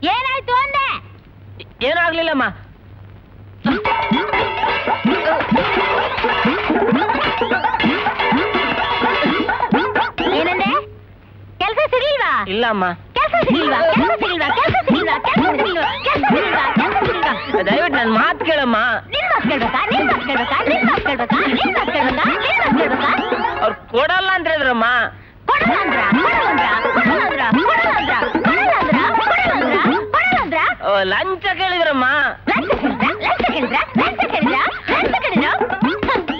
ಏನಾಯ್ತು ಅಂದೆ ಏನಾಗ್ಲಿಲ್ಲಮ್ಮ ಏನಂದೆ ಕೆಲ್ಸ ಸಿಗ್ಲಿಲ್ವಾ ಇಲ್ಲಮ್ಮ ಕೆಲ್ಸ ಸಿಗ್ಲಿಲ್ವಾ ಕೆಲ್ಸ ಸಿಗ್ಲಿಲ್ವಾ ಕೆಲ್ಸ ಸಿಗ್ಲಿಲ್ವಾ ಕೆಲ್ಸ ಸಿಗ್ಲಿಲ್ವಾ ಕೆಲ್ಸ ಸಿಗ್ಲಿಲ್ವಾ ಕೆಲ್ಸ ಸಿಗ್ಲಿಲ್ವಾ ದಯವಿಟ್ಟು ನನ್ನ ಮಾತು ಕೇಳಮ್ಮ ನಿನ್ ಮಾತ್ ಕೇಳ್ಬೇಕಾ ನಿನ್ ಮಾತ್ ಕೇಳ್ಬೇಕಾ ನಿನ್ ಮಾತ್ ಕೇಳ್ಬೇಕಾ ನಿನ್ ಮಾತ್ ಕೇಳ್ಬೇಕಾ ನಿನ್ ಮಾತ್ ಕೇಳ್ಬೇಕಾ ಅವ್ರು ಕೊಡಲ್ಲ ಅಂತ ಹೇಳಿದ್ರಮ್ಮ ಕೊಡಲ್ಲ ಅಂದ್ರ ಕೊಡಲ್ಲ ಅಂದ್ರ ಕೊಡಲ್ಲ ಅಂದ್ರ ಕೊಡಲ್ಲ ಅಂದ್ರ ಕೊಡಲ್ಲ ಅಂದ್ರ ಕೊಡಲ್ಲ ಅಂದ್ರ ಕೊಡಲ್ಲ ಅಂದ್ರ ಅವ್ ಲಂಚ ಕೇಳಿದ್ರಮ್ಮ ಲಂಚ ಕೇಳಿದ್ರ ಲಂಚ ಕೇಳಿದ್ರ ಲಂಚ ಕೇಳಿದ್ರ ಲಂಚ ಕೇಳಿದ್ರ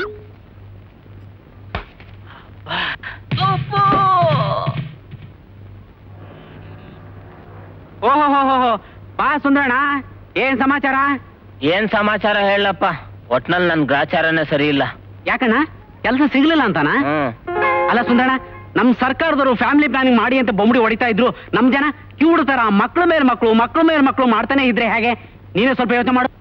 ಉಪ್ಪು. ಓಹೋ ಹೋ ಹೋ ಹೋ ಬಾ ಸುಂದರಣ್ಣ ಏನ್ ಸಮಾಚಾರ ಏನ್ ಸಮಾಚಾರ ಹೇಳಪ್ಪ ಒಟ್ನಲ್ಲಿ ನನ್ ಗ್ರಾಚಾರನೇ ಸರಿ ಇಲ್ಲ ಯಾಕಣ್ಣ ಕೆಲಸ ಸಿಗ್ಲಿಲ್ಲ ಅಂತಾನ ಹ್ಮ್ ಅಲ್ಲ ಸುಂದರಣ್ಣ ನಮ್ ಸರ್ಕಾರದವರು ಫ್ಯಾಮಿಲಿ ಪ್ಲಾನಿಂಗ್ ಮಾಡಿ ಅಂತ ಬೊಂಬಡಿ ಹೊಡಿತಾ ಇದ್ರು ನಮ್ ಜನ ಕಿವುಡು ತರ ಮಕ್ಳ ಮೇಲೆ ಮಕ್ಕಳು ಮಕ್ಳ ಮೇಲೆ ಮಕ್ಕಳು ಮಾಡ್ತಾನೆ ಇದ್ರೆ ಹೇಗೆ ನೀವೇ ಸ್ವಲ್ಪ ಯೋಚನೆ ಮಾಡು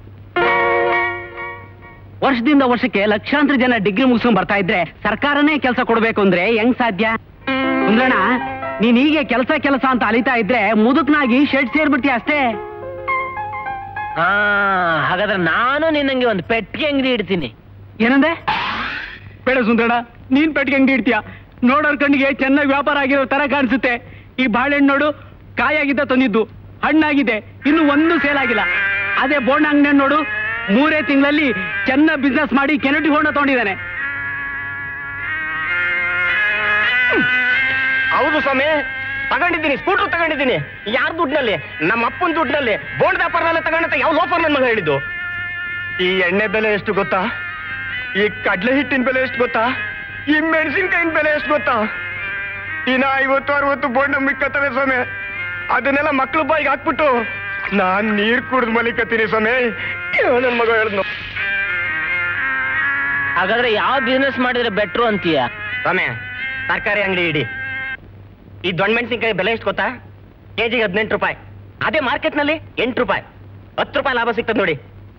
ವರ್ಷದಿಂದ ವರ್ಷಕ್ಕೆ ಲಕ್ಷಾಂತರ ಜನ ಡಿಗ್ರಿ ಮುಗಿಸ್ಕೊಂಡ್ ಬರ್ತಾ ಇದ್ರೆ ಸರ್ಕಾರನೇ ಕೆಲಸ ಕೊಡ್ಬೇಕು ಅಂದ್ರೆ ಹೆಂಗ್ ಸಾಧ್ಯ ಸುಂದರಣ್ಣ ನೀನ್ ಹೀಗೆ ಕೆಲಸ ಕೆಲಸ ಅಂತ ಅಲಿತಾ ಇದ್ರೆ ಮುದುಕ್ನಾಗಿ ಶೆಡ್ ಸೇರ್ಬಿಡ್ತೀಯ ಅಷ್ಟೇ ಹಾ ಹಾಗಾದ್ರೆ ನಾನು ನಿನ್ನಂಗೆ ಒಂದು ಪೆಟ್ಟಿಗೆ ಅಂಗಡಿ ಇಡ್ತೀನಿ ಏನಂದೆ ಬೇಡ ಸುಂದರಣ್ಣ ನೀನ್ ಪೆಟ್ಟಿಗೆ ಅಂಗಡಿ ಇಡ್ತೀಯ ನೋಡೋರ್ ಕಣ್ಣಿಗೆ ಚೆನ್ನಾಗಿ ವ್ಯಾಪಾರ ಆಗಿರೋ ತರ ಕಾಣಿಸುತ್ತೆ ಈ ಬಾಳೆಹಣ್ಣು ನೋಡು ಕಾಯಾಗಿದ್ದ ತಂದಿದ್ದು ಹಣ್ಣಾಗಿದೆ ಇನ್ನು ಒಂದು ಸೇಲ್ ಆಗಿಲ್ಲ ಅದೇ ಬೋಂಡ ಅಂಗಡಿ ನೋಡು ಮೂರೇ ತಿಂಗಳಲ್ಲಿ ಚೆನ್ನಾಗಿ ಬಿಸ್ನೆಸ್ ಮಾಡಿ ಕೆನಟಿ ಹೋಂಡ ತಗೊಂಡಿದ್ದಾನೆ ಹೌದು ಸ್ವಾಮಿ ತಗೊಂಡಿದ್ದೀನಿ ಸ್ಕೂಟರ್ ತಗೊಂಡಿದ್ದೀನಿ ಯಾರ ದುಡ್ಡಿನಲ್ಲಿ ನಮ್ಮ ಅಪ್ಪನ ದುಡ್ಡಿನಲ್ಲಿ ಬೋಂಡ್ ವ್ಯಾಪಾರದಲ್ಲೇ ತಗೊಂಡಂತ ಯಾವ ಲೋಫರ್ ನನ್ನ ಮಗ ಹೇಳಿದ್ದು ಈ ಎಣ್ಣೆ ಬೆಲೆ ಎಷ್ಟು ಗೊತ್ತಾ ಈ ಕಡ್ಲೆ ಹಿಟ್ಟಿನ ಬೆಲೆ ಎಷ್ಟು ಗೊತ್ತಾ ಈ ಮೆಣಸಿನ್ಕಾಯಿನ ಬೆಲೆ ಎಷ್ಟು ಗೊತ್ತಾ ಇನ್ನ ಐವತ್ತು ಅರವತ್ತು ಬೋಂಡ್ ಮಿಕ್ಕತ್ತವೆ ಸ್ವಾಮಿ ಅದನ್ನೆಲ್ಲ ಮಕ್ಳು ಬಾಯಿಗೆ ಹಾಕ್ಬಿಟ್ಟು ನಾನ್ ನೀರ್ ಕುಡಿದು ಮಲಿಕತ್ತೀನಿ ಸ್ವಾಮಿ ನನ್ನ ಮಗ ಹೇಳಿದ್ನು ಹಾಗಾದ್ರೆ ಯಾವ ಬಿಸ್ನೆಸ್ ಮಾಡಿದ್ರೆ ಬೆಟ್ರು ಅಂತೀಯ ಸ್ವಾಮಿ ತರಕಾರಿ ಅಂಗಡಿ ಇಡಿ ಈ ದೊಣ್ಣೆ ಮೆಣಸಿನ್ಕಾಯಿ ಬೆಲೆ ಎಷ್ಟು ಗೊತ್ತಾ ಕೆಜಿಗೆ ಹದಿನೆಂಟು ರೂಪಾಯಿ ಅದೇ ಮಾರ್ಕೆಟ್ನಲ್ಲಿ ಎಂಟು ರೂಪಾಯಿ ಹತ್ತು ರೂಪಾಯಿ ಲಾಭ ಸಿಗ್ತದೆ ನೋಡಿ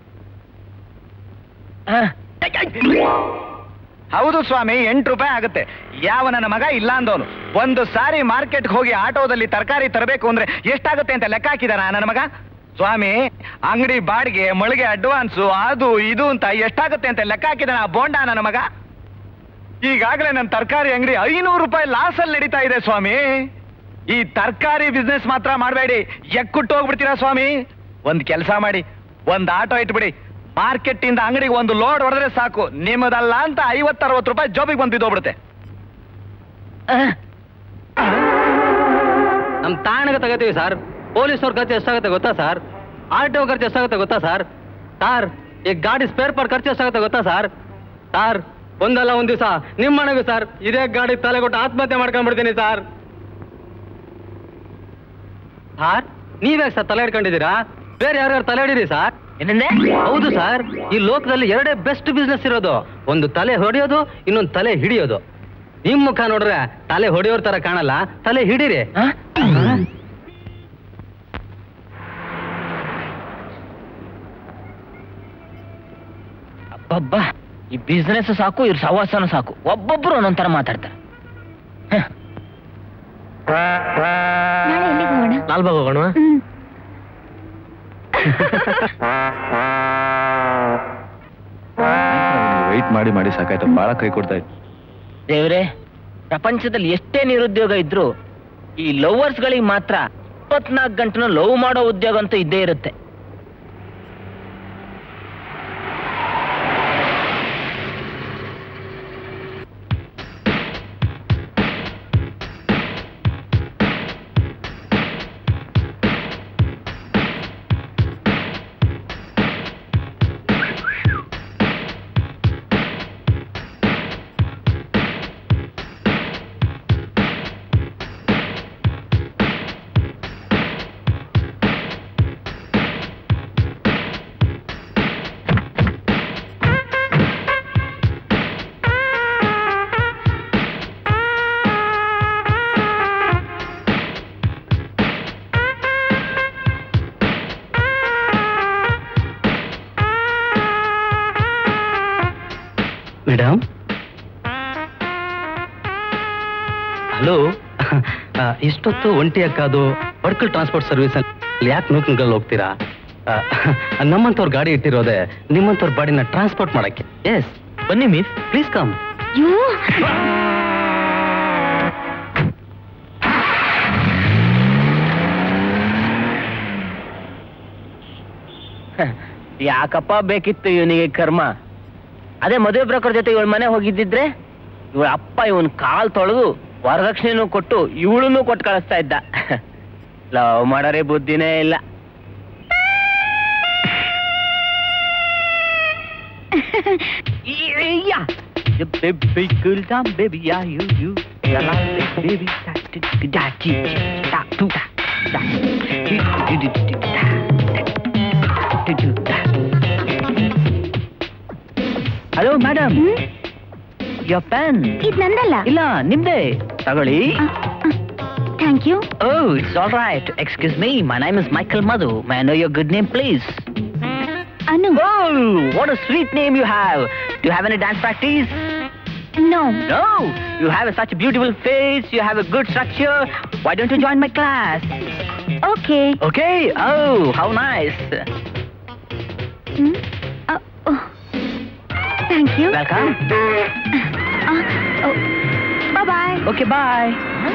ಹೌದು ಸ್ವಾಮಿ ಎಂಟು ರೂಪಾಯಿ ಆಗುತ್ತೆ ಯಾವ ನನ್ನ ಮಗ ಇಲ್ಲ ಅಂದವನು ಒಂದು ಸಾರಿ ಮಾರ್ಕೆಟ್ಗೆ ಹೋಗಿ ಆಟೋದಲ್ಲಿ ತರಕಾರಿ ತರಬೇಕು ಅಂದ್ರೆ ಎಷ್ಟಾಗುತ್ತೆ ಅಂತ ಲೆಕ್ಕ ಹಾಕಿದಾನ ನನ್ನ ಮಗ ಸ್ವಾಮಿ ಅಂಗಡಿ ಬಾಡಿಗೆ ಮೊಳಗೆ ಅಡ್ವಾನ್ಸು ಅದು ಇದು ಅಂತ ಎಷ್ಟಾಗುತ್ತೆ ಅಂತ ಲೆಕ್ಕ ಹಾಕಿದಾನ ಆ ಬೋಂಡ ನನ್ನ ಮಗ ಈಗಾಗಲೇ ನನ್ನ ತರಕಾರಿ ಅಂಗಡಿ ಐನೂರು ರೂಪಾಯಿ ಲಾಸ್ ಅಲ್ಲಿ ನಡೀತಾ ಇದೆ ಸ್ವಾಮಿ ಈ ತರಕಾರಿ ಬಿಸ್ನೆಸ್ ಮಾತ್ರ ಮಾಡಬೇಡಿ ಎಕ್ಕುಟ್ಟು ಹೋಗ್ಬಿಡ್ತೀರಾ ಸ್ವಾಮಿ ಒಂದ್ ಕೆಲಸ ಮಾಡಿ ಒಂದ್ ಆಟೋ ಇಟ್ಬಿಡಿ ಮಾರ್ಕೆಟ್ ಇಂದ ಅಂಗಡಿಗೆ ಒಂದು ಲೋಡ್ ಹೊಡೆದ್ರೆ ಸಾಕು ನಿಮ್ಮದಲ್ಲ ಅಂತ ಐವತ್ತರವತ್ತು ರೂಪಾಯಿ ಜೋಬಿಗೆ ಬಂದು ಬಿದ್ದೋಗ್ಬಿಡುತ್ತೆ ನಮ್ ತಾಣಗ ತಗೋತೀವಿ ಸರ್ ಪೊಲೀಸವ್ರ ಖರ್ಚು ಎಷ್ಟಾಗುತ್ತೆ ಗೊತ್ತಾ ಸರ್ ಆರ್ ಟಿ ಒ ಖರ್ಚು ಎಷ್ಟಾಗುತ್ತೆ ಗೊತ್ತಾ ಸರ್ ಸರ್ ಈ ಗಾಡಿ ಸ್ಪೇರ್ ಪಾರ್ಟ್ ಖರ್ಚು ಎಷ್ಟಾಗುತ್ತೆ ಗೊತ್ತಾ ಸರ್ ಸರ್ ಒಂದಲ್ಲ ಒಂದ್ ದಿವಸ ನಿಮ್ಮ ಮನೆಗೂ ಸರ್ ಇದೇ ಗಾಡಿ ತಲೆ ಕೊಟ್ಟು ಆತ್ಮಹತ್ಯೆ ಮಾಡ್ಕೊಂಡ್ಬಿಡ್ತೀನಿ ಸರ್ ಸರ್ ನೀವ್ಯಾಕೆ ಸರ್ ತಲೆ ಹಿಡ್ಕೊಂಡಿದ್ದೀರಾ ಬೇರೆ ಯಾರ್ಯಾರು ತಲೆ ಹಿಡೀರಿ ಸರ್ ಏನಂದೆ ಹೌದು ಸರ್ ಈ ಲೋಕದಲ್ಲಿ ಎರಡೇ ಬೆಸ್ಟ್ ಬಿಸ್ನೆಸ್ ಇರೋದು ಒಂದು ತಲೆ ಹೊಡೆಯೋದು ಇನ್ನೊಂದು ತಲೆ ಹಿಡಿಯೋದು ನಿಮ್ ಮುಖ ನೋಡ್ರೆ ತಲೆ ಹೊಡೆಯೋರ್ ತರ ಕಾಣಲ್ಲ ತಲೆ ಹಿಡೀರಿ ಹ? ಅಬ್ಬಬ್ಬಾ ಈ ಬಿಸ್ನೆಸ್ ಸಾಕು ಇವ್ರ ಸವಾಸನ ಸಾಕು ಒಬ್ಬೊಬ್ರು ಒಂದೊಂಥರ ಮಾತಾಡ್ತಾರೆ ಹ. ನಾಳೆ ಎಲ್ಲಿಗೆ ಹೋಗೋಣ ಲಾಲ್ಬಾಗ್ ಹೋಗೋಣ ಹ್ಮ್ ವೆಯ್ಟ್ ಮಾಡಿ ಮಾಡಿ ಸಾಕಾಯ್ತು ಬಹಳ ಕೈ ಕೊಡ್ತಾ ಇತ್ತು ದೇವ್ರೆ ಪ್ರಪಂಚದಲ್ಲಿ ಎಷ್ಟೇ ನಿರುದ್ಯೋಗ ಇದ್ರು ಈ ಲವರ್ಸ್ಗಳಿಗೆ ಮಾತ್ರ ಇಪ್ಪತ್ನಾಲ್ಕು ಗಂಟೆನೂ ಲವ್ ಮಾಡೋ ಉದ್ಯೋಗ ಅಂತೂ ಇದ್ದೇ ಇರುತ್ತೆ ಮೇಡಮ್ ಹಲೋ ಇಷ್ಟೊತ್ತು ಒಂಟಿ ಅಕ್ಕಾದು ವರ್ಕಲ್ ಟ್ರಾನ್ಸ್ಪೋರ್ಟ್ ಸರ್ವಿಸ್ ಯಾಕೆ ನೂಕನ್ಗಳಲ್ಲಿ ಹೋಗ್ತೀರಾ ಆ, ನಮ್ಮಂಥವ್ರ ಗಾಡಿ ಇಟ್ಟಿರೋದೆ ನಿಮ್ಮಂಥವ್ರ ಬಾಡಿನ ಟ್ರಾನ್ಸ್ಪೋರ್ಟ್ ಮಾಡಕ್ಕೆ ಎಸ್ ಬನ್ನಿ ಮಿಸ್ ಪ್ಲೀಸ್ ಕಮ್ ಯೋ ಯಾಕಪ್ಪ ಬೇಕಿತ್ತು ಇವನಿಗೆ ಕರ್ಮ ಅದೇ ಮದುವೆ ಬ್ರೋಕರ್ ಜೊತೆ ಇವಳ ಮನೆ ಹೋಗಿದ್ದಿದ್ರೆ ಇವಳ ಅಪ್ಪ ಇವನ್ ಕಾಲ್ ತೊಳೆದು ವರದಕ್ಷಿಣೆನೂ ಕೊಟ್ಟು ಇವಳನ್ನು ಕೊಟ್ಟು ಕಳಿಸ್ತಾ ಇದ್ದ ಲವ್ ಮಾಡರೆ ಬುದ್ಧಿನೇ ಇಲ್ಲ Yeah. The baby cool down, baby, yeah, you, you. The last baby, da, da, da, da, da, da, da, da, da, da, da, da, da. Hello madam your pen ಇದ್ ನಂದಲ್ಲ ಇಲ್ಲ ನಿಮ್ದೇ ತಗೊಳ್ಳಿ thank you oh it's all right excuse me my name is Michael Madhu my know your good name please Anu Oh, what a sweet name you have. Do you have any dance practice? No No. You have a, such a beautiful face. You have a good structure. Why don't you join my class? Okay Okay. Oh, how nice. Thank you Welcome. Bye Okay, bye.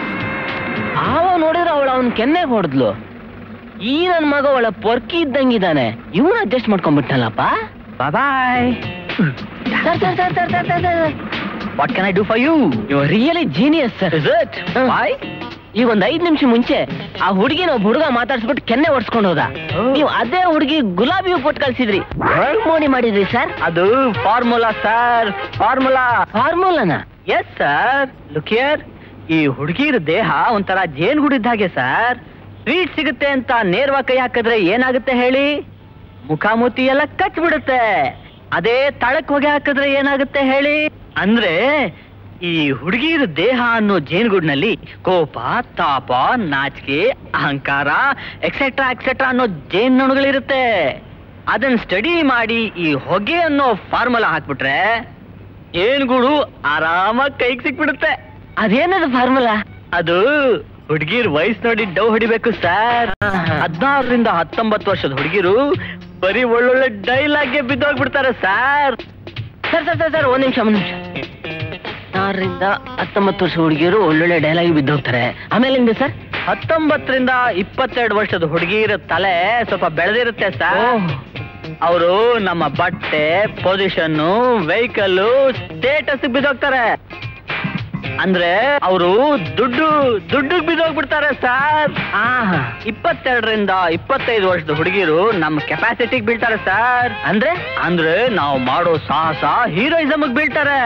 ಅವ ನೋಡಿದ್ರೆ ಅವಳು ಅವನ್ ಕೆನ್ನೆಗೆ ಹೊಡೆದ್ಲು ಈ ನನ್ ಮಗ ಅವಳ ಪೊರ್ಕಿ ಇದ್ದಂಗಿದ್ದಾನೆ ಇವನು ಅಡ್ಜಸ್ಟ್ ಮಾಡ್ಕೊಂಡ್ಬಿಟ್ಟಲ್ಲಪ್ಪ bye sir sir sir sir sir sir what can I do for you you really genius sir is it bye ಈಗ ಒಂದ್ ಐದ್ ನಿಮಿಷ ಮುಂಚೆ ಆ ಹುಡುಗಿನ ಒಬ್ಬ ಹುಡುಗ ಮಾತಾಡ್ಸ್ಬಿಟ್ಟು ಕೆನ್ನೆ ಓಡಿಸ್ಕೊಂಡು ಹೋದ ನೀವು ಅದೇ ಹುಡುಗಿ ಗುಲಾಬಿ ಹೂ ಕೊಟ್ಟು ಕಳ್ಸಿದ್ರಿ ಮೋಡಿ ಮಾಡಿದ್ರಿ ಸರ್ ಅದು ಫಾರ್ಮುಲಾ ಸರ್ ಫಾರ್ಮುಲಾ ಫಾರ್ಮುಲಾನ ಎಸ್ ಸರ್ ಲುಕಿಯರ್ ಈ ಹುಡುಗಿರ ದೇಹ ಒಂಥರ ಜೇನುಗುಡಿದ್ದ ಹಾಗೆ ಸರ್ ಸ್ವೀಟ್ ಸಿಗುತ್ತೆ ಅಂತ ನೇರವಾಗಿ ಕೈ ಹಾಕಿದ್ರೆ ಏನಾಗುತ್ತೆ ಹೇಳಿ ಮುಖಾಮುಖಿ ಎಲ್ಲ ಕಚ್ಬಿಡುತ್ತೆ ಅದೇ ತಳಕ್ ಹೊಗೆ ಹಾಕಿದ್ರೆ ಏನಾಗುತ್ತೆ ಹೇಳಿ ಅಂದ್ರೆ ಈ ಹುಡುಗಿರ ದೇಹ ಅನ್ನೋ ಜೇನುಗೂಡಿನಲ್ಲಿ ಕೋಪ ತಾಪ ನಾಚಿಕೆ ಅಹಂಕಾರ ಎಕ್ಸೆಟ್ರಾ ಎಕ್ಸೆಟ್ರಾ ಅನ್ನೋ ಜೇನುಗಳಿರುತ್ತೆ ಅದನ್ನ ಸ್ಟಡಿ ಮಾಡಿ ಈ ಹೊಗೆ ಅನ್ನೋ ಫಾರ್ಮುಲಾ ಹಾಕ್ಬಿಟ್ರೆ ಜೇನುಗೂಡು ಆರಾಮಾಗಿ ಕೈಗೆ ಸಿಕ್ಬಿಡುತ್ತೆ ಅದೇನದು ಫಾರ್ಮುಲಾ ಅದು ಹುಡುಗಿರ್ ವಯಸ್ಸು ನೋಡಿ ಡವ್ ಹೊಡಿಬೇಕು ಸರ್ ಹದಿನಾರರಿಂದ ಹತ್ತೊಂಬತ್ತು ವರ್ಷದ ಹುಡುಗಿರು ಬರೀ ಒಳ್ಳೊಳ್ಳೆ ಡೈಲಾಗ್ಗೆ ಬಿದ್ದೋಗ್ಬಿಡ್ತಾರೆ sir sir sir sir sir ಒಂದ್ ನಿಮಿಷ ಒಂದ್ ನಿಮಿಷ ಹದಿನಾರರಿಂದ ಹತ್ತೊಂಬತ್ತು ವರ್ಷ ಹುಡುಗಿಯರು ಒಳ್ಳೊಳ್ಳೆ ಡೈಲಾಗ್ ಬಿದ್ದೋಗ್ತಾರೆ ಆಮೇಲೆ ಹಿಂದೆ ಸರ್ ಹತ್ತೊಂಬತ್ತರಿಂದ ಇಪ್ಪತ್ತೆರಡು ವರ್ಷದ ಹುಡುಗಿರ ತಲೆ ಸ್ವಲ್ಪ ಬೆಳೆದಿರುತ್ತೆ ಸರ್ ಅವರು ನಮ್ಮ ಬಟ್ಟೆ ಪೊಸಿಷನ್ ವೆಹಿಕಲ್ ಸ್ಟೇಟಸ್ ಬಿದ್ದೋಗ್ತಾರೆ ಅಂದ್ರೆ ಅವರು ದುಡ್ಡು ದುಡ್ಡು ಬಿದ್ದೋಗ್ಬಿಡ್ತಾರೆ ಸರ್ ಇಪ್ಪತ್ತೆರಡರಿಂದ ಇಪ್ಪತ್ತೈದು ವರ್ಷದ ಹುಡುಗಿರು ನಮ್ಮ ಕೆಪಾಸಿಟಿಗೆ ಬೀಳ್ತಾರೆ ಸರ್ ಅಂದ್ರೆ ಅಂದ್ರೆ ನಾವು ಮಾಡೋ ಸಾಹಸ ಹೀರೋಯಿಸಮ್ ಬೀಳ್ತಾರೆ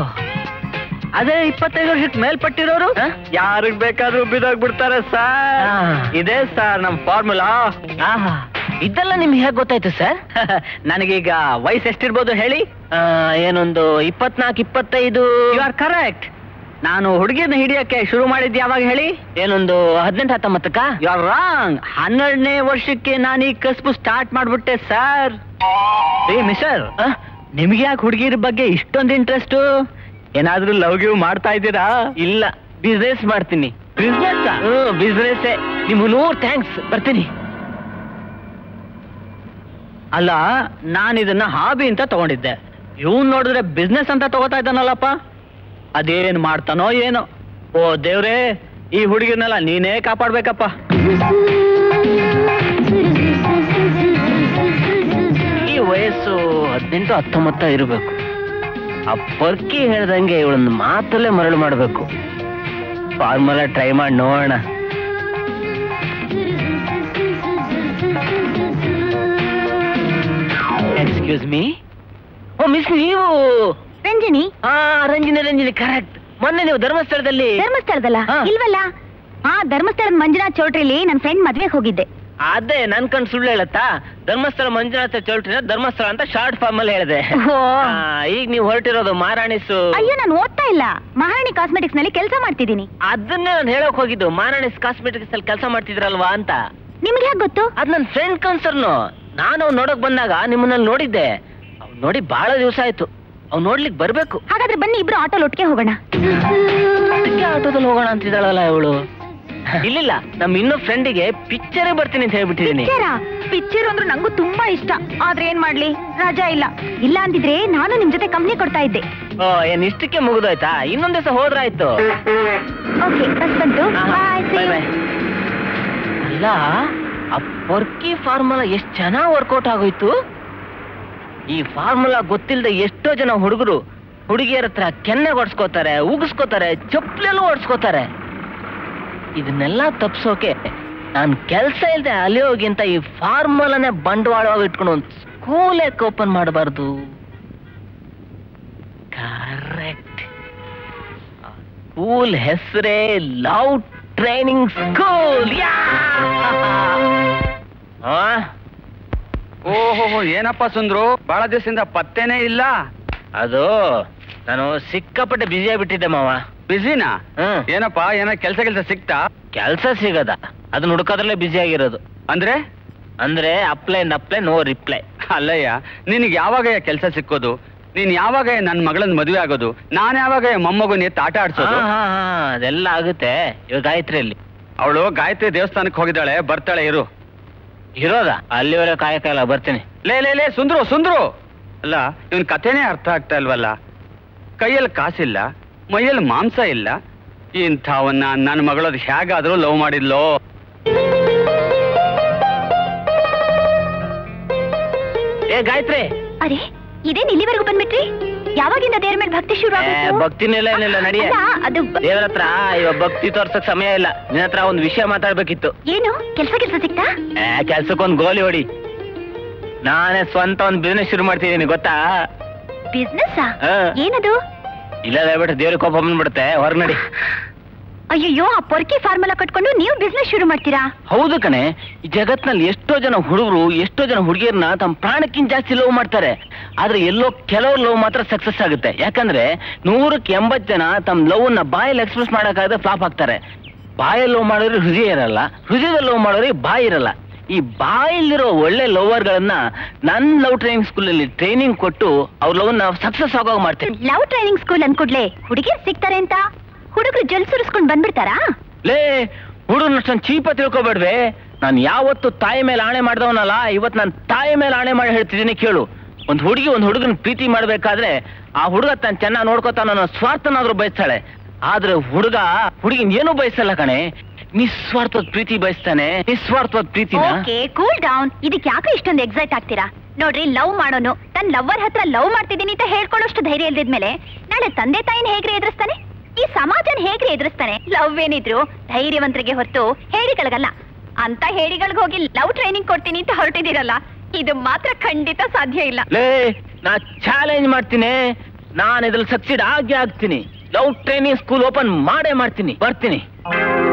ಅದೇ ಇಪ್ಪತ್ತೈದು ವರ್ಷಕ್ಕೆ ಮೇಲ್ಪಟ್ಟಿರೋರು ಯಾರಿಗ್ ಬೇಕಾದ್ರೂ ಬಿದ್ದೋಗ್ಬಿಡ್ತಾರೆ ಸರ್ ಇದೇ ಸರ್ ನಮ್ ಫಾರ್ಮುಲಾ ಇದೆಲ್ಲ ನಿಮ್ಗೆ ಹೇಗೆ ಗೊತ್ತಾಯ್ತು ಸರ್ ನನಗೀಗ ವಯಸ್ಸು ಎಷ್ಟಿರ್ಬೋದು ಹೇಳಿ ಆ, ಏನೊಂದು ಇಪ್ಪತ್ನಾಲ್ಕು ಇಪ್ಪತ್ತೈದು ಯು ಆರ್ ಕರೆಕ್ಟ್ ನಾನು ಹುಡುಗಿಯನ್ನ ಹಿಡಿಯಕ್ಕೆ ಶುರು ಮಾಡಿದ್ದು ಯಾವಾಗ ಹೇಳಿ ಏನೊಂದು ಹದಿನೆಂಟು ಹತ್ತೊಂಬತ್ತಕ್ಕ ಯು ಆರ್ ರಾಂಗ್ ಹನ್ನೆರಡನೇ ವರ್ಷಕ್ಕೆ ನಾನು ಈ ಕಸ್ಬು ಸ್ಟಾರ್ಟ್ ಮಾಡ್ಬಿಟ್ಟೆ ಸರ್ ಏ ಮಿಸರ್ ನಿಮ್ಗೆ ಯಾಕೆ ಹುಡುಗಿರ ಬಗ್ಗೆ ಇಷ್ಟೊಂದು ಇಂಟ್ರೆಸ್ಟ್ ಏನಾದ್ರೂ ಲವ್ ಗಿವ್ ಮಾಡ್ತಾ ಇದ್ದೀರಾ ಇಲ್ಲ ಬಿಸ್ನೆಸ್ ಮಾಡ್ತೀನಿ ಬಿಸ್ನೆಸ್ ಬಿಸ್ನೆಸ್ ನಿಮ್ಗೆ ನೂರ್ ಥ್ಯಾಂಕ್ಸ್ ಬರ್ತೀನಿ ಅಲ್ಲ ನಾನು ಇದನ್ನ ಹಾಬಿ ಅಂತ ತಗೊಂಡಿದ್ದೆ ಇವನ್ ನೋಡಿದ್ರೆ ಬಿಸ್ನೆಸ್ ಅಂತ ತಗೋತಾ ಇದ್ದಾನಲ್ಲಪ್ಪ ಅದೇನ್ ಮಾಡ್ತಾನೋ ಏನೋ ಓ ದೇವ್ರೇ ಈ ಹುಡುಗಿರ್ನೆಲ್ಲ ನೀನೇ ಕಾಪಾಡ್ಬೇಕಪ್ಪ ಈ ವಯಸ್ಸು ಹದಿನೆಂಟು ಹತ್ತೊಂಬತ್ತ ಇರಬೇಕು ಆ ಪರ್ಕಿ ಹೇಳ್ದಂಗೆ ಇವಳನ್ನ ಮಾತಲ್ಲೇ ಮರಳು ಮಾಡಬೇಕು ಫಾರ್ಮುಲಾ ಟ್ರೈ ಮಾಡಿ ನೋಡೋಣ ಎಕ್ಸ್ಕ್ಯೂಸ್ ಮೀ ಓ ಮಿಸ್ ನೀವು ರಂಜನಿ ಆ ರಂಜಿನಿ ರಂಜಿನಿ ಕರೆಕ್ಟ್ ಮೊನ್ನೆ ನೀವು ಧರ್ಮಸ್ಥಳದಲ್ಲಿ ಧರ್ಮಸ್ಥಳದಲ್ಲ ಹಾ. ಇಲ್ವಲ್ಲ ಹಾ ಧರ್ಮಸ್ಥಳದ ಮಂಜುನಾಥ್ ಚೌಟ್ರಿಲಿ ನನ್ನ ಫ್ರೆಂಡ್ ಮದ್ವೆಗೆ ಹೋಗಿದ್ದೆ ಅದೇ ನನ್ ಕಣ್ ಸುಳ್ಳು ಹೇಳತ್ತಾ ಧರ್ಮಸ್ಥಳ ಮಂಜುನಾಥ ಚೌಲ್ಟ್ರಿನ ಧರ್ಮಸ್ಥಳ ಅಂತ ಶಾರ್ಟ್ ಫಾರ್ಮ್ ಅಲ್ಲಿ ಹೇಳಿದೆ ಓ. ಆ, ಈಗ ನೀವು ಹೊರಟಿರೋದು ಮಹಾರಾಣಿಸು ಅಯ್ಯೋ ನಾನು ಓದ್ತಾ ಇಲ್ಲ ಮಹಾರಾಣಿ ಕಾಸ್ಮೆಟಿಕ್ಸ್ ನಲ್ಲಿ ಕೆಲಸ ಮಾಡ್ತಿದ್ದೀನಿ ಅದನ್ನೇ ನಾನು ಹೇಳಕ್ ಹೋಗಿದ್ದು ಮಹಾರಾಣಿಸ್ ಕಾಸ್ಮೆಟಿಕ್ಸ್ ಅಲ್ಲಿ ಕೆಲಸ ಮಾಡ್ತಿದ್ರಲ್ವಾ ಅಂತ ನಿಮ್ಗೆ ಹೇಗೆ ಗೊತ್ತು ಅದ್ ನನ್ ಫ್ರೆಂಡ್ ಕನ್ಸರ್ನು ನಾನು ಅವ್ನ್ ನೋಡಕ್ ಬಂದಾಗ ನಿಮ್ಮನ್ನ ನೋಡಿದ್ದೆ ಅವ್ನ್ ನೋಡಿ ಬಹಳ ದಿವಸ ಆಯ್ತು ಅವ್ನ್ ನೋಡ್ಲಿಕ್ ಬರ್ಬೇಕು ಹಾಗಾದ್ರೆ ಬನ್ನಿ ಇಬ್ರು ಆಟೋಲ್ ಒಟ್ಟಿಗೆ ಹೋಗೋಣ ಅದಕ್ಕೆ ಆಟೋದಲ್ಲಿ ಹೋಗೋಣ ಅಂತಿದ್ದಾಳಲ್ಲ ಇವಳು ಇಲ್ಲಿಲ್ಲ ನಮ್ ಇನ್ನೂ ಫ್ರೆಂಡಿಗೆ ಪಿಕ್ಚರ್ ಬರ್ತೀನಿ ಅಂತ ಹೇಳ್ಬಿಟ್ಟಿದೀನಿ ಪಿಕ್ಚರ ಪಿಕ್ಚರ್ ಅಂದ್ರೆ ನಂಗೂ ತುಂಬಾ ಇಷ್ಟ ಆದ್ರೆ ಏನ್ ಮಾಡ್ಲಿ ರಜಾ ಇಲ್ಲ ಇಲ್ಲ ಅಂದಿದ್ರೆ ನಾನು ನಿಮ್ ಜೊತೆ ಕಂಪ್ನಿ ಕೊಡ್ತಾ ಇದ್ದೆ ಓ ಏನ್ ಇಷ್ಟಕ್ಕೆ ಮುಗಿದೋಯ್ತಾ ಇನ್ನೊಂದ್ ದಿವಸ ಹೋದ್ರಾಯ್ತು ಓಕೆ ಬಸ್ ಬಂತು ಬಾಯ್ Bye bye. ಅಲ್ಲ ಆ ಪೊರ್ಕಿ ಫಾರ್ಮುಲಾ ಎಷ್ಟ್ ಚೆನ್ನಾಗ್ ವರ್ಕೌಟ್ ಆಗೋಯ್ತು ಈ ಫಾರ್ಮುಲಾ ಗೊತ್ತಿಲ್ಲದೆ ಎಷ್ಟೋ ಜನ ಹುಡುಗರು ಹುಡುಗಿಯರ ಹತ್ರ ಕೆನ್ನೆ ಹೊಡ್ಸ್ಕೋತಾರೆ ಉಗಿಸ್ಕೋತಾರೆ ಚಪ್ಪಲೆಲ್ಲೂ ಹೊಡ್ಸ್ಕೋತಾರೆ ಇದನ್ನೆಲ್ಲ ತಪ್ಸೋಕೆ ನಾನ್ ಕೆಲ್ಸ ಇಲ್ದೆ ಅಲಿಯೋಗಿಂತ ಈ ಫಾರ್ಮುಲಾನೇ ಬಂಡವಾಳವಾಗಿ ಇಟ್ಕೊಂಡು ಒಂದು ಸ್ಕೂಲ್ ಯಾಕೆ ಓಪನ್ ಮಾಡಬಾರ್ದು ಕರೆಕ್ಟ್ ಸ್ಕೂಲ್ ಹೆಸರೇ ಲವ್ ಟ್ರೈನಿಂಗ್ ಸ್ಕೂಲ್ ಓಹೋ ಏನಪ್ಪ ಸುಂದ್ರು ಬಹಳ ದಿವಸದಿಂದ ಪತ್ತೇನೇ ಇಲ್ಲ ಅದು ನಾನು ಸಿಕ್ಕಾಪಟ್ಟೆ ಬ್ಯುಸಿ ಆಗ್ಬಿಟ್ಟಿದ್ದೆ ಮಾವ ಬಿಸಿನಾ ಹ್ಮ್ ಏನಪ್ಪ ಏನೋ ಕೆಲಸ ಕೆಲಸ ಸಿಕ್ತಾ ಕೆಲ್ಸ ಸಿಗದ ಅದನ್ನ ಹುಡುಕೋದ್ರಲ್ಲೇ ಬ್ಯುಸಿ ಆಗಿರೋದು ಅಂದ್ರೆ ಅಂದ್ರೆ ಅಪ್ಲೈ ಅಪ್ಲೈ ನೋ ರಿಪ್ಲೈ ಅಲ್ಲಯ್ಯ ನಿನಗೆ ಯಾವಾಗ ಕೆಲಸ ಸಿಕ್ಕೋದು ನೀನ್ ಯಾವಾಗ ನನ್ನ ಮಗಳನ್ನ ಮದುವೆ ಆಗೋದು ನಾನ್ ಯಾವಾಗ ಮೊಮ್ಮಗನ ಎತ್ತು ಆಟ ಆಡ್ಸೋದು ಅದೆಲ್ಲ ಆಗುತ್ತೆ ಇವಾಗ ಗಾಯತ್ರಿಯಲ್ಲಿ ಅವಳು ಗಾಯತ್ರಿ ದೇವಸ್ಥಾನಕ್ಕೆ ಹೋಗಿದ್ದಾಳೆ ಬರ್ತಾಳೆ ಇರು ಇರೋದ ಅಲ್ಲಿವರೆಗೆ ಕಾಯಕಲ್ಲ ಬರ್ತೀನಿ ಲೇ ಲೇ ಲೇ ಸುಂದ್ರು ಸುಂದ್ರು ಅಲ್ಲ ಇವನ್ ಕಥೆನೇ ಅರ್ಥ ಆಗ್ತಾ ಇಲ್ವಲ್ಲ ಕೈಯಲ್ಲಿ ಕಾಸಿಲ್ಲ ಮೈಯಲ್ಲಿ ಮಾಂಸ ಇಲ್ಲ ಇಂಥವನ್ನ ನನ್ನ ಮಗಳದ್ ಹೇಗಾದ್ರೂ ಲವ್ ಮಾಡಿದ್ಲೋ ಏ ಗಾಯತ್ರಿ ಅರೆ ಇದೇನ್ ಇಲ್ಲಿವರೆಗೂ ಬಂದ್ಬಿಟ್ರಿ ಯಾವಾಗಿಂದ ದೇವ್ರ ಮೇಲೆ ಭಕ್ತಿ ಶುರು ಏ, ಆಗೋಯ್ತು? ಭಕ್ತಿನಿಲ್ಲ ಏನಿಲ್ಲ ನಡಿಯ ಅಲ್ಲ, ಅದು ಬ- ದೇವರ ಹತ್ರ ಇವಾಗ ಭಕ್ತಿ ತೋರ್ಸಕ್ ಸಮಯ ಇಲ್ಲ ನಿನ್ನ ಹತ್ರ ಒಂದು ವಿಷಯ ಮಾತಾಡ್ಬೇಕಿತ್ತು ಏನು ಕೆಲ್ಸ ಕೆಲ್ಸ ಸಿಕ್ತಾ ಏ, ಕೆಲ್ಸಕ್ಕೊಂದ್ ಗೋಲಿ ಹೊಡಿ ನಾನೇ ಸ್ವಂತ ಒಂದ್ ಬಿಸ್ನೆಸ್ ಶುರು ಮಾಡ್ತಿದ್ದೀನಿ ಗೊತ್ತಾ ಬಿಸ್ನೆಸ್ ಆ. ಏನದು ಇಲ್ಲ ದಯವಿಟ್ಟು ದೇವ್ರಿಗೆ ಕೋಪ ಬಂದ್ಬಿಡುತ್ತೆ ಹೊರಗ್ ನಡಿ ಅಯ್ಯಯ್ಯೋ ಆ ಪೊರ್ಕಿ ಫಾರ್ಮುಲಾ ಕಟ್ಕೊಂಡು ನೀವು ಬಿಸ್ನೆಸ್ ಶುರು ಮಾಡ್ತೀರಾ ಹೌದು ಕಣೆ ಈ ಜಗತ್ನಲ್ಲಿ ಎಷ್ಟೋ ಜನ ಹುಡುಗರು ಎಷ್ಟೋ ಜನ ಹುಡುಗಿಯರನ್ನ ತಮ್ಮ ಪ್ರಾಣಕ್ಕಿಂತ ಜಾಸ್ತಿ ಲವ್ ಮಾಡ್ತಾರೆ ಆದ್ರೆ ಎಲ್ಲೋ ಕೆಲವ್ರು ಲವ್ ಮಾತ್ರ ಸಕ್ಸಸ್ ಆಗುತ್ತೆ ಯಾಕಂದ್ರೆ ನೂರಕ್ಕೆ ಎಂಬತ್ ಜನ ತಮ್ಮ ಲವ್ ನ ಬಾಯಲ್ಲಿ ಎಕ್ಸ್ಪ್ರೆಸ್ ಮಾಡಕ್ಕಾಗದೆ ಫ್ಲಾಪ್ ಆಗ್ತಾರೆ ಬಾಯಲ್ಲಿ ಲವ್ ಮಾಡೋರಿಗೆ ಹೃದಯ ಇರಲ್ಲ ಹೃದಯದಲ್ಲಿ ಲವ್ ಮಾಡೋರಿಗೆ ಬಾಯಿ ಇರಲ್ಲ ಈ ಬಾಯಲ್ಲಿರೋ ಒಳ್ಳೆ ಲವರ್ಗಳನ್ನ ನನ್ನ ಲವ್ ಟ್ರೈನಿಂಗ್ ಸ್ಕೂಲಲ್ಲಿ ಟ್ರೈನಿಂಗ್ ಕೊಟ್ಟು ಅವ್ರ ಲವ್ ನ ಸಕ್ಸಸ್ ಆಗೋಗ್ ಮಾಡ್ತೇನೆ ಲವ್ ಟ್ರೈನಿಂಗ್ ಸ್ಕೂಲ್ ಅನ್ಕೊಡ್ಲೆ ಹುಡುಗಿರ್ ಸಿಗ್ತಾರೆ ಅಂತ ಹುಡುಗರು ಜಲ್ ಸುರಿಸ್ಕೊಂಡ್ ಬಂದ್ಬಿಡ್ತಾರಾ ಲೇ ಹುಡುಗನಷ್ಟೊಂದು ಚೀಪ ತಿಳ್ಕೊಬೇಡ್ವೆ ನಾನು ಯಾವತ್ತು ತಾಯಿ ಮೇಲೆ ಆಣೆ ಮಾಡ್ದವನಲ್ಲ ಇವತ್ತು ನಾನು ತಾಯಿ ಮೇಲೆ ಆಣೆ ಮಾಡಿ ಹೇಳ್ತಿದ್ದೀನಿ ಕೇಳು ಒಂದು ಹುಡುಗಿ ಒಂದು ಹುಡುಗನ ಪ್ರೀತಿ ಮಾಡ್ಬೇಕಾದ್ರೆ ಆ ಹುಡುಗ ತಾನು ಚೆನ್ನಾಗಿ ನೋಡ್ಕೋತಾನ ಅನ್ನೋ ಸ್ವಾರ್ಥನಾದ್ರೂ ಬಯಸ್ತಾಳೆ ಆದ್ರೆ ಹುಡುಗ ಹುಡುಗಿನ ಏನೂ ಬಯಸಲ್ಲ ಕಣೆ ನಿಸ್ವಾರ್ಥವಾದ ಪ್ರೀತಿ ಬಯಸ್ತಾನೆ ನಿಸ್ವಾರ್ಥವಾದ ಪ್ರೀತಿನ ಓಕೆ ಕೂಲ್ ಡೌನ್ ಇದಕ್ಕೆ ಯಾಕೆ ಇಷ್ಟೊಂದು ಎಕ್ಸೈಟ್ ಆಗ್ತೀರಾ ನೋಡ್ರಿ ಲವ್ ಮಾಡೋನು ತನ್ನ ಲವ್ವರ್ ಹತ್ರ ಲವ್ ಮಾಡ್ತಿದ್ದೀನಿ ಅಂತ ಹೇಳ್ಕೊಳ್ಳೋಷ್ಟು ಧೈರ್ಯ ಇಲ್ದಿದ್ಮೇಲೆ ನಾಳೆ ತಂದೆ ತಾಯಿನ ಹೇಗ್ರಿ ಎದುರಿಸ್ತಾನೆ ಈ ಸಮಾಜನ ಹೇಗ್ರಿ ಎದುರಿಸ್ತಾನೆ ಲವ್ ಏನಿದ್ರು ಧೈರ್ಯವಂತರಿಗೆ ಹೊರತು ಹೇಳಿಗಳಿಗಲ್ಲ ಅಂತ ಹೇಳಿಗಳಿಗೆ ಹೋಗಿ ಲವ್ ಟ್ರೈನಿಂಗ್ ಕೊಡ್ತೀನಿ ಅಂತ ಹೊರಟಿದ್ದೀರಲ್ಲ ಇದು ಮಾತ್ರ ಖಂಡಿತ ಸಾಧ್ಯ ಇಲ್ಲ ಲೇ ನಾ ಚಾಲೆಂಜ್ ಮಾಡ್ತೀನಿ ನಾನು ಇದ್ರಲ್ಲಿ ಸಕ್ಸಿಡ್ ಆಗೇ ಆಗ್ತೀನಿ ಲವ್ ಟ್ರೈನಿಂಗ್ ಸ್ಕೂಲ್ ಓಪನ್ ಮಾಡೇ ಮಾಡ್ತೀನಿ ಬರ್ತೀನಿ